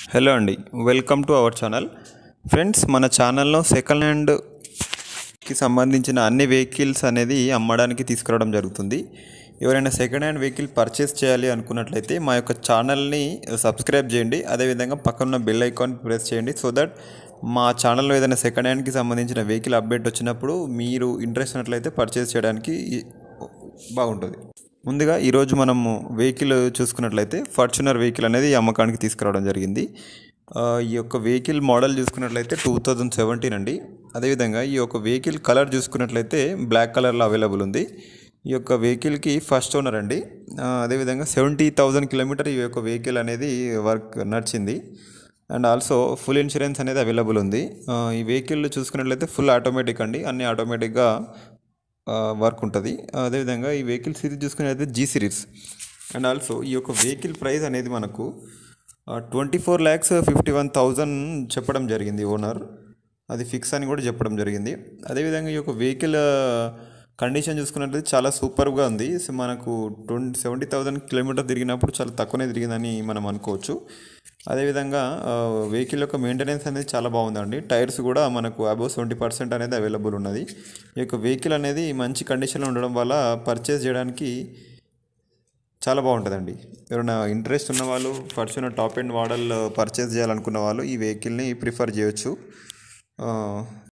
hello అండి welcome to our channel friends మన ఛానల్లో సెకండ్ హ్యాండ్కి సంబంధించిన అన్ని వెహికల్స్ అనేది అమ్మడానికి తీసుకురావడం జరుగుతుంది ఎవరైనా సెకండ్ హ్యాండ్ వెహికల్ పర్చేస్ చేయాలి అనుకున్నట్లయితే మా యొక్క ఛానల్ని సబ్స్క్రైబ్ చేయండి అదేవిధంగా పక్కన బెల్ ఐకాన్ ప్రెస్ చేయండి సో దట్ మా ఛానల్లో ఏదైనా సెకండ్ హ్యాండ్కి సంబంధించిన వెహికల్ అప్డేట్ వచ్చినప్పుడు మీరు ఇంట్రెస్ట్ ఉన్నట్లయితే పర్చేస్ చేయడానికి బాగుంటుంది ముందుగా ఈరోజు మనము వెహికల్ చూసుకున్నట్లయితే ఫార్చునర్ వెహికల్ అనేది అమ్మకానికి తీసుకురావడం జరిగింది ఆ, ఈ యొక్క వెహికల్ మోడల్ చూసుకున్నట్లయితే టూ థౌజండ్ సెవెంటీన్ అండి అదేవిధంగా ఈ యొక్క వెహికల్ కలర్ చూసుకున్నట్లయితే బ్లాక్ కలర్లో అవైలబుల్ ఉంది ఈ యొక్క వెహికల్కి ఫస్ట్ ఓనర్ అండి ఆ, అదేవిధంగా సెవెంటీ థౌజండ్ కిలోమీటర్ ఈ యొక్క వెహికల్ అనేది వర్క్ నడిచింది అండ్ ఆల్సో ఫుల్ ఇన్సూరెన్స్ అనేది అవైలబుల్ ఉంది ఆ, ఈ వెహికల్ చూసుకున్నట్లయితే ఫుల్ ఆటోమేటిక్ అండి అన్ని ఆటోమేటిక్గా వర్క్ ఉంటుంది అదేవిధంగా ఈ వెహికల్ సిరీస్ చూసుకున్నట్లయితే జీ సిరీస్ అండ్ ఆల్సో ఈ యొక్క వెహికల్ ప్రైస్ అనేది మనకు twenty four lakhs fifty one thousand చెప్పడం జరిగింది ఓనర్ అది ఫిక్స్ అని కూడా చెప్పడం జరిగింది అదేవిధంగా ఈ యొక్క వెహికల్ కండిషన్ చూసుకున్నట్లయితే చాలా సూపర్గా ఉంది సో మనకు ట్వంటీ సెవెంటీ థౌజండ్ కిలోమీటర్ తిరిగినప్పుడు చాలా తక్కువనే తిరిగిందని మనం అనుకోవచ్చు అదేవిధంగా వెహికల్ యొక్క మెయింటెనెన్స్ అనేది చాలా బాగుందండి టైర్స్ కూడా మనకు అబౌవ్ సెవెంటీ పర్సెంట్ అనేది అవైలబుల్ ఉన్నది ఈ యొక్క వెహికల్ అనేది మంచి కండిషన్లో ఉండడం వల్ల పర్చేస్ చేయడానికి చాలా బాగుంటుందండి ఎవరైనా ఇంట్రెస్ట్ ఉన్న వాళ్ళు Fortuner top end model purchase చేయాలనుకున్న వాళ్ళు ఈ వెహికల్ని ప్రిఫర్ చేయొచ్చు ఆ,